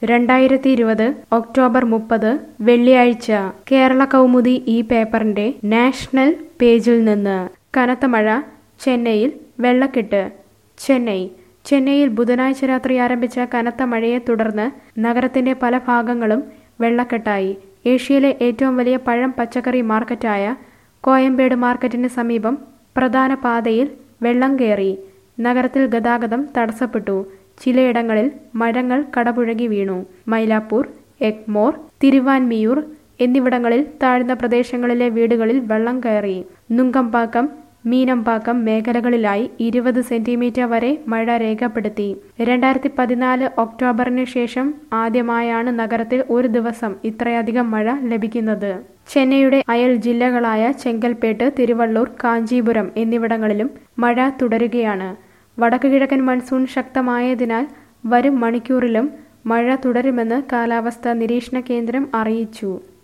രണ്ടായിരത്തി ഇരുപത് ഒക്ടോബർ മുപ്പത് വെള്ളിയാഴ്ച കേരള കൗമുദി ഈ പേപ്പറിന്റെ നാഷണൽ പേജിൽ നിന്ന് കനത്ത മഴ ചെന്നൈയിൽ വെള്ളക്കെട്ട് ചെന്നൈ ചെന്നൈയിൽ ബുധനാഴ്ച രാത്രി ആരംഭിച്ച കനത്ത മഴയെ തുടർന്ന് നഗരത്തിന്റെ പല ഭാഗങ്ങളും വെള്ളക്കെട്ടായി ഏഷ്യയിലെ ഏറ്റവും വലിയ പഴം പച്ചക്കറി മാർക്കറ്റായ കോയമ്പേട് മാർക്കറ്റിന് സമീപം പ്രധാന പാതയിൽ വെള്ളം കയറി നഗരത്തിൽ ഗതാഗതം തടസ്സപ്പെട്ടു ചിലയിടങ്ങളിൽ മരങ്ങൾ കടപുഴകി വീണു മൈലാപ്പൂർ എഗ്മോർ തിരുവാൻമിയൂർ എന്നിവിടങ്ങളിൽ താഴ്ന്ന പ്രദേശങ്ങളിലെ വീടുകളിൽ വെള്ളം കയറി നുങ്കമ്പാക്കം മീനമ്പാക്കം മേഖലകളിലായി ഇരുപത് സെന്റിമീറ്റർ വരെ മഴ രേഖപ്പെടുത്തി രണ്ടായിരത്തി പതിനാല് ഒക്ടോബറിന് ശേഷം ആദ്യമായാണ് നഗരത്തിൽ ഒരു ദിവസം ഇത്രയധികം മഴ ലഭിക്കുന്നത് ചെന്നൈയുടെ അയൽ ജില്ലകളായ ചെങ്കൽപ്പേട്ട് തിരുവള്ളൂർ കാഞ്ചീപുരം എന്നിവിടങ്ങളിലും മഴ തുടരുകയാണ് വടക്കു കിഴക്കൻ മൺസൂൺ ശക്തമായതിനാൽ വരും മണിക്കൂറിലും മഴ തുടരുമെന്ന് കാലാവസ്ഥാ നിരീക്ഷണ കേന്ദ്രം അറിയിച്ചു